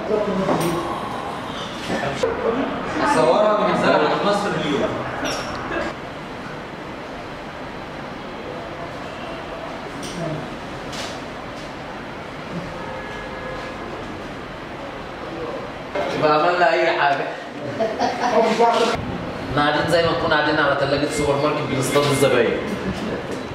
صورها وننزلها على مصر اليوم يبقى عملنا اي حاجه احنا قاعدين زي ما نكون قاعدين على ثلاجه سوبر ماركت بنصطاد الزباين